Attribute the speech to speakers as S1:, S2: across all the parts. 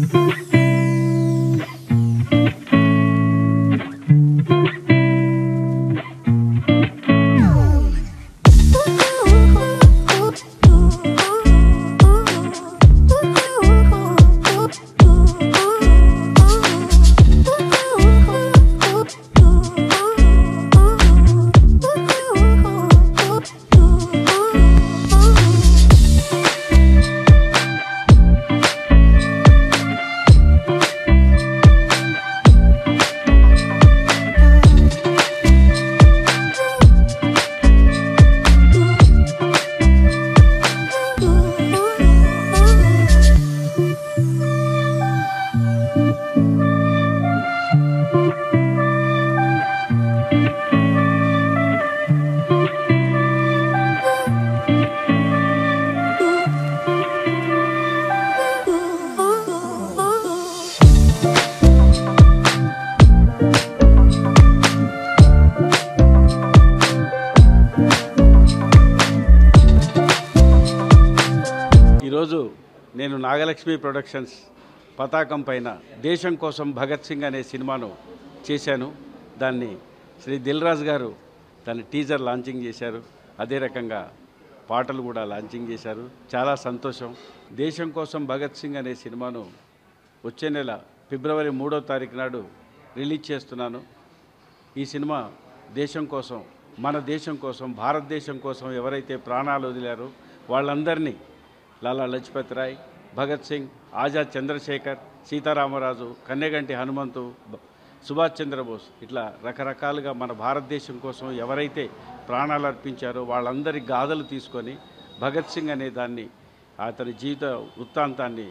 S1: ఈరోజు నేను నాగలక్ష్మి ప్రొడక్షన్స్ పతాకం పైన దేశం కోసం భగత్ సింగ్ అనే సినిమాను చేశాను దాన్ని శ్రీ దిల్ రాజు గారు దాన్ని టీజర్ లాంచింగ్ చేశారు అదే రకంగా పాటలు కూడా లాంచింగ్ చేశారు చాలా సంతోషం దేశం కోసం భగత్ సింగ్ అనే సినిమాను వచ్చే నెల ఫిబ్రవరి మూడో తారీఖు నాడు రిలీజ్ చేస్తున్నాను ఈ సినిమా దేశం కోసం మన దేశం కోసం భారతదేశం కోసం ఎవరైతే ప్రాణాలు వదిలారో వాళ్ళందరినీ లాలా లజపత్ రాయ్ భగత్ సింగ్ ఆజాద్ చంద్రశేఖర్ సీతారామరాజు కన్నెగంటి హనుమంతు బ- సుభాష్ చంద్రబోస్ ఇట్లా రకరకాలుగా మన భారతదేశం కోసం ఎవరైతే ప్రాణాలు అర్పించారో వాళ్ళందరి గాథలు తీసుకొని భగత్ సింగ్ అనే దాన్ని అతని జీవిత వృత్తాంతాన్ని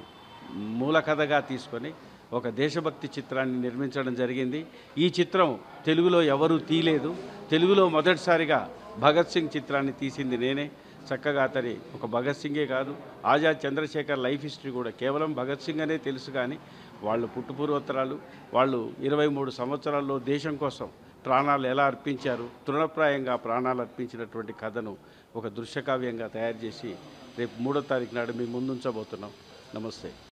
S1: మూల కథగా తీసుకొని ఒక దేశభక్తి చిత్రాన్ని నిర్మించడం జరిగింది ఈ చిత్రం తెలుగులో ఎవరూ తీయలేదు తెలుగులో మొదటిసారిగా భగత్ సింగ్ చిత్రాన్ని తీసింది నేనే చక్కగా అతని ఒక భగత్ సింగే కాదు ఆజాద్ చంద్రశేఖర్ లైఫ్ హిస్టరీ కూడా కేవలం భగత్ సింగ్ అనే తెలుసు కానీ వాళ్ళు పుట్టుపూర్వోత్తరాలు వాళ్ళు ఇరవై మూడు సంవత్సరాల్లో దేశం కోసం ప్రాణాలు ఎలా అర్పించారు తృణప్రాయంగా ప్రాణాలు అర్పించినటువంటి కథను ఒక దృశ్యకావ్యంగా తయారు చేసి రేపు మూడో తారీఖు నాడు మీ ముందుంచబోతున్నాం నమస్తే